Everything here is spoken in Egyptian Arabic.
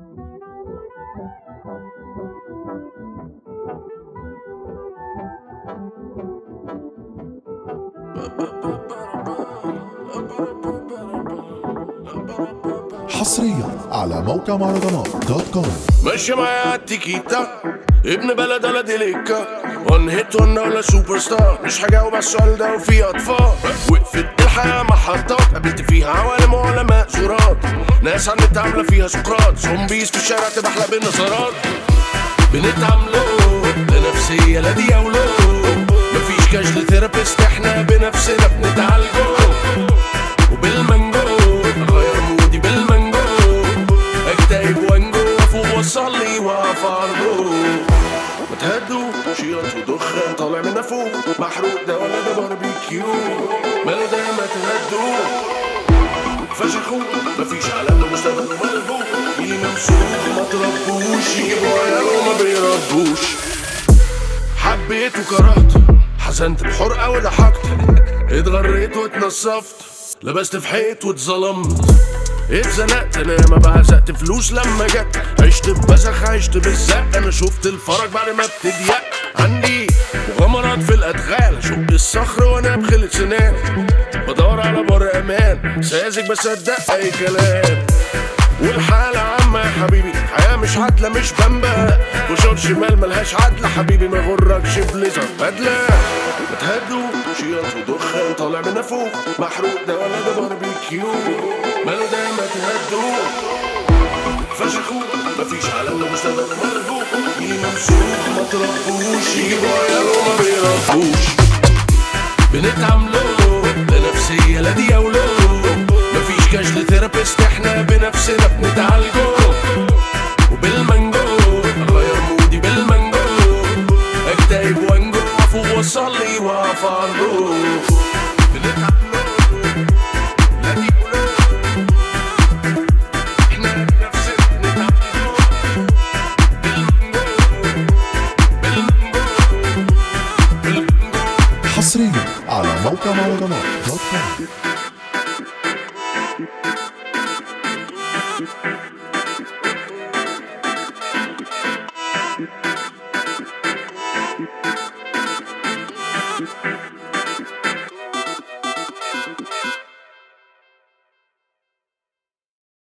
حصريا على موقع مهرجانات دوت كوم ماشي معايا التيكيتا ابن بلد ولا ديليكا وان هيت ولا ولا سوبر ستار مش هجاوب على السؤال ده وفي اطفال وقفت الحياة محطات قابلت فيها عوالم وعلماء زورات ناس على النت عاملة فيها سقراط زومبيز في الشارع تبحلق بالنظرات بنتعاملوا لنفسية لا دي أو لا مفيش كاش لثيرابيست احنا بنفسنا بنتعالجوا وبالمانجو غير مودي بالمانجو اكتئب وانجو افوق واصلي واقف ارجو ما تهدوا شياط ودخان طالع من فوق محروق ده ولا ده باربيكيو ماله ده ما تهدوا فشخوا مفيش على مستقبل ملبوك مين ممسوك ما تربوش يجيبوا عيال وما بيربوش حبيت وكرهت حزنت بحرقة وضحكت اتغريت واتنصفت لبست في حيط واتظلمت اتزنقت انا ما بعزقت فلوس لما جت عشت ببزخ عشت بالزق انا شفت الفرج بعد ما بتضيق عندي مغامرات في الادغال اشق الصخر وانا بخلة سنان بدور على بر امان ساذج بصدق اي كلام والحالة عامة يا حبيبي حياة مش عادلة مش بمبا وشوط شمال ملهاش عدلة حبيبي ما غركش بليزر بدلة ما تهدوا شياط ودخان طالع من فوق محروق ده ولا ده باربيكيو ماله ده ما تهدوا فشخوا مفيش على مستقبل مربوط مين ممسوك ما تربوش يجيبوا عيال وما بيربوش بنتعاملوا لنفسية لا دي أو لا مفيش كاش لثيرابيست احنا بنفسنا بنتعالجوا وبالمانجو غير مودي بالمانجو اكتئب وانجو افوق واصلي واقف ارجو بنتعاملوا لا دي أو لا احنا بنفسنا بنتعالجوا بالمانجو بالمانجو بالمانجو حصريا على موقع مهرجانات دوت كوم